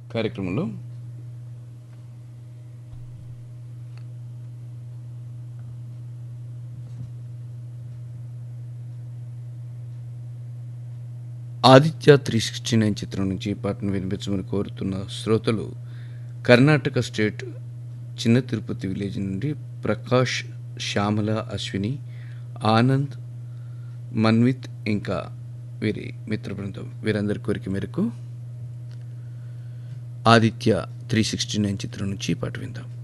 కార్యక్రమంలో Aditya three sixty nine చిత్రం నుంచి ఈ పాటను వినిపించమని కోరుతున్న శ్రోతలు కర్ణాటక స్టేట్ చిన్న తిరుపతి విలేజ్ నుండి ప్రకాష్ శ్యామల అశ్విని ఆనంద్ మన్విత్ ఇంకా వీరి మిత్ర బృందం వీరందరి కోరిక మేరకు ఆదిత్య త్రీ సిక్స్టీ నైన్ చిత్రం నుంచి ఈ పాట విందాం